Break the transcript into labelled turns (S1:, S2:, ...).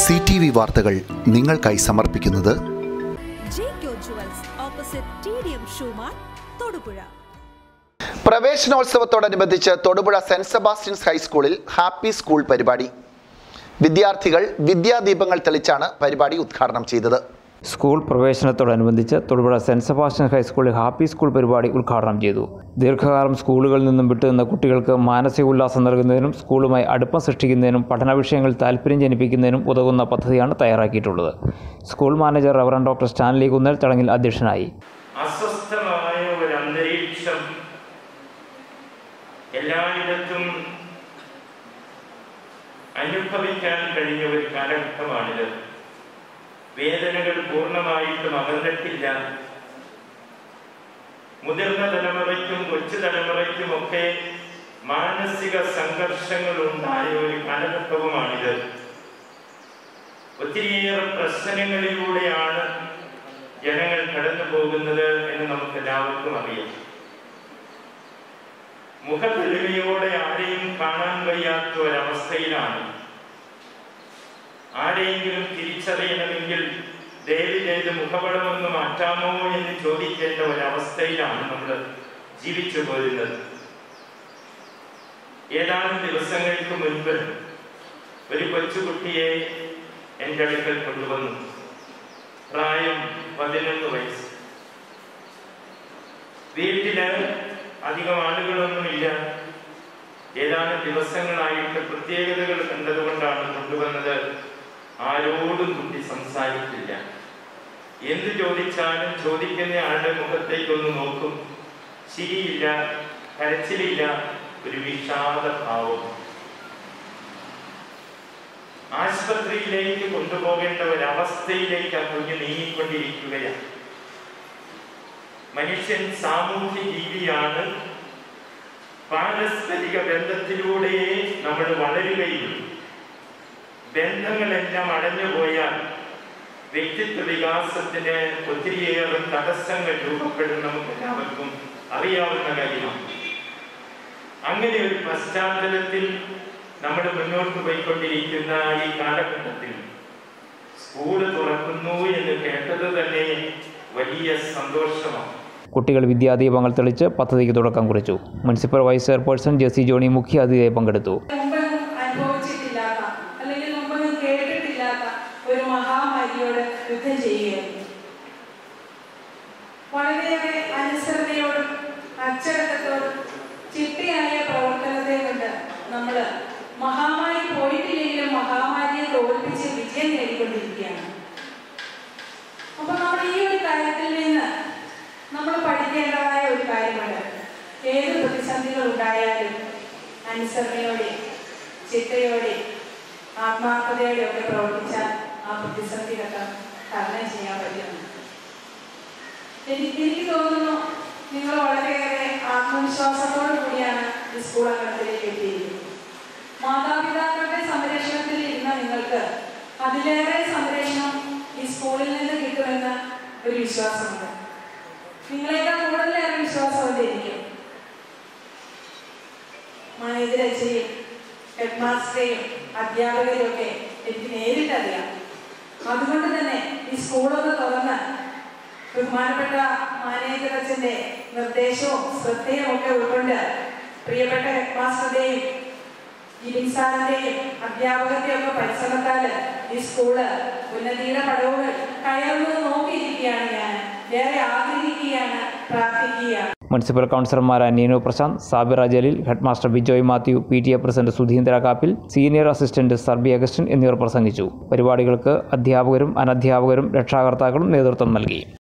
S1: C T V വാർത്തകൾ നിങ്ങൾക്കായി സമർപ്പിക്കുന്നത്
S2: Jaico jewels opposite T D M shoe mart Thodupuzha
S1: പ്രവേശനോത്സവത്തോടനുബന്ധിച്ച് തൊടുപുഴ സെന്റ് സെബാസ്റ്റ്യൻസ് ഹൈസ്കൂളിൽ ഹാപ്പി സ്കൂൾ പരിപാടി വിദ്യാർത്ഥികൾ വിദ്യാദീപങ്ങൾ തെളിച്ചാണ് പരിപാടി ഉദ്ഘാടനം ചെയ്തത്
S3: സ്കൂൾ പ്രവേശനത്തോടനുബന്ധിച്ച് തൊടുപുഴ സെൻറ് സെബാസ്റ്റ്യൻ ഹൈസ്കൂളിൽ ഹാപ്പി സ്കൂൾ പരിപാടി ഉദ്ഘാടനം ചെയ്തു ദീർഘകാലം സ്കൂളുകളിൽ നിന്നും വിട്ടുനിന്ന കുട്ടികൾക്ക് മാനസിക ഉല്ലാസം നൽകുന്നതിനും സ്കൂളുമായി അടുപ്പം സൃഷ്ടിക്കുന്നതിനും പഠന വിഷയങ്ങളിൽ താല്പര്യം ജനിപ്പിക്കുന്നതിനും ഉതകുന്ന പദ്ധതിയാണ് തയ്യാറാക്കിയിട്ടുള്ളത് school manager reverend doctor Stanley Kunnel ചടങ്ങിൽ അധ്യക്ഷനായി
S4: അസ്വസ്ഥമായ ഒരു അന്തരീക്ഷം എല്ലായിടത്തും അനുഭവിക്കാൻ കഴിഞ്ഞ ഒരു കാലഘട്ടമാണിത് വേദനകൾ പൂർണ്ണമായിട്ടും അകന്നിട്ടില്ല മുതിർന്ന തലമുറയ്ക്കും കൊച്ചു തലമുറയ്ക്കുമൊക്കെ മാനസിക സംഘർഷങ്ങൾ ഉണ്ടായ ഒരു കാലഘട്ടവുമാണിത് ഒത്തിരിയേറെ പ്രശ്നങ്ങളിലൂടെയാണ് ജനങ്ങൾ കടന്നു പോകുന്നത് എന്ന് നമുക്ക് എല്ലാവർക്കും അറിയാം മുഖത്തെളിമയോടെ ആരെയും കാണാൻ വയ്യാത്ത ഒരവസ്ഥയിലാണ് ആരെയെങ്കിലും തിരിച്ചറിയണമെങ്കിൽ ദയവ് ചെയ്ത് മുഖപടമൊന്ന് മാറ്റാമോ എന്ന് ചോദിക്കേണ്ട ഒരവസ്ഥയിലാണ് നമ്മൾ ജീവിച്ചു പോരുന്നത് ഏതാനും ദിവസങ്ങൾക്ക് മുൻപ് ഒരു കൊച്ചുകുട്ടിയെ എൻ്റെ അടുക്കൽ കൊണ്ടുവന്നു പ്രായം പതിനൊന്ന് വയസ്സ് വീട്ടില് അധികം ആളുകളൊന്നുമില്ല ഏതാനും ദിവസങ്ങളായിട്ട് പ്രത്യേകതകൾ കണ്ടതുകൊണ്ടാണ് കൊണ്ടുവന്നത് ആരോടും കുട്ടി സംസാരിക്കില്ല എന്ത് ചോദിച്ചാലും ചോദിക്കുന്ന ആളുടെ മുഖത്തേക്കൊന്ന് നോക്കും ചിരിയില്ല കരച്ചിലില്ല ഒരു വിഷാദ ഭാവം ആശുപത്രിയിലേക്ക് കൊണ്ടുപോകേണ്ട ഒരവസ്ഥയിലേക്ക് ആ കുഞ്ഞ് നീങ്ങിക്കൊണ്ടിരിക്കുകയാണ് മനുഷ്യൻ സാമൂഹ്യ ജീവിയാണ് പാരസ്പരിക ബന്ധത്തിലൂടെയേ നമ്മൾ വളരുകയുള്ളൂ ബന്ധങ്ങളെല്ലാം അടഞ്ഞുപോയാൽ വ്യക്തിത്വ വികാസത്തിന് ഒത്തിരിയേറെ തടസ്സങ്ങൾ രൂപപ്പെടും നമുക്ക് എല്ലാവർക്കും അറിയാവുന്ന കാര്യമാണ് അങ്ങനെ ഒരു പശ്ചാത്തലത്തിൽ നമ്മൾ മുന്നോട്ട് പോയിക്കൊണ്ടിരിക്കുന്ന ഈ കാലഘട്ടത്തിൽ സ്കൂള് തുറക്കുന്നു എന്ന് കേട്ടത് തന്നെ വലിയ സന്തോഷമാണ്
S3: കുട്ടികൾ വിദ്യാദീപങ്ങൾ തെളിച്ച് പദ്ധതിക്ക് തുടക്കം കുറിച്ചു municipal vice chairperson Jessy Johny മുഖ്യ അതിഥിയായി പങ്കെടുത്തു
S5: മുമ്പെങ്ങും അനുഭവിച്ചിട്ടില്ലാത്ത അല്ലെങ്കിൽ മുമ്പെങ്ങും കേട്ടിട്ടില്ലാത്ത ഒരു മഹാമാരിയോട് യുദ്ധം ചെയ്യുകയായിരുന്നു വളരെയേറെ അനുസരണയോടും അച്ചടക്കത്തോടും ചിട്ടയായ പ്രവർത്തനത്തെ കൊണ്ട് നമ്മൾ മഹാമാരി പോയിട്ടില്ലെങ്കിലും മഹാമാരിയെ തോൽപ്പിച്ച് വിജയം നേടിക്കൊണ്ടിരിക്കുകയാണ് അപ്പൊ നമ്മൾ ഈ ഒരു കാര്യത്തിൽ നിന്ന് നമ്മൾ പഠിക്കേണ്ടതായ ഒരു കാര്യമുണ്ട് ഏത് പ്രതിസന്ധികൾ ഉണ്ടായാലും അനുസരണയോടെ ചിട്ടയോടെ ആത്മാർത്ഥതയോടെ ഒക്കെ പ്രവർത്തിച്ചാൽ ആ പ്രതിസന്ധികളൊക്കെ തരണം ചെയ്യാൻ പറ്റുന്നു എനിക്ക് എനിക്ക് തോന്നുന്നു നിങ്ങൾ വളരെയേറെ ആത്മവിശ്വാസത്തോടു കൂടിയാണ് ഈ സ്കൂൾ അംഗത്തിലേക്ക് എത്തിയിരിക്കുന്നത് മാതാപിതാക്കളുടെ സംരക്ഷണത്തിൽ ഇരുന്ന നിങ്ങൾക്ക് അതിലേറെ സംരക്ഷണം ഈ സ്കൂളിൽ നിന്ന് കിട്ടുമെന്ന് ഒരു വിശ്വാസമുണ്ട് നിങ്ങളെക്കാൾ കൂടുതലേറെ വിശ്വാസം അതിരിക്കും മാനേജർ അച്ഛയും ഹെഡ് മാസ്റ്ററെയും അധ്യാപകരെയും ഒക്കെ എനിക്ക് നേരിട്ടറിയാം അതുകൊണ്ട് തന്നെ ഈ സ്കൂളൊന്ന് തുറന്ന് ബഹുമാനപ്പെട്ട മാനേജർ അച്ഛൻ്റെ നിർദ്ദേശവും ശ്രദ്ധയും ഒക്കെ ഉൾക്കൊണ്ട് പ്രിയപ്പെട്ട ഹെഡ് മാസ്റ്ററുടെയും ജിബിൻ സാറിന്റെയും അധ്യാപകരുടെയും ഒക്കെ പരിശ്രമത്താൽ ഈ സ്കൂള് ഉന്നതിയുടെ പടവുകൾ കയറുന്നത് നോക്കിയിരിക്കുകയാണ് ഞാൻ ഏറെ ആഗ്രഹിക്കുകയാണ് പ്രാർത്ഥിക്കുകയാണ്
S3: മുനിസിപ്പൽ കൗൺസിലർമാരായ Neenu Prashanth Sabira Jaleel headmaster Bijoy Mathew P T A president Sudheendra Kappil senior assistant Sarbi Augustine എന്നിവർ പ്രസംഗിച്ചു പരിപാടികൾക്ക് അധ്യാപകരും അനധ്യാപകരും രക്ഷാകർത്താക്കളും നേതൃത്വം നൽകി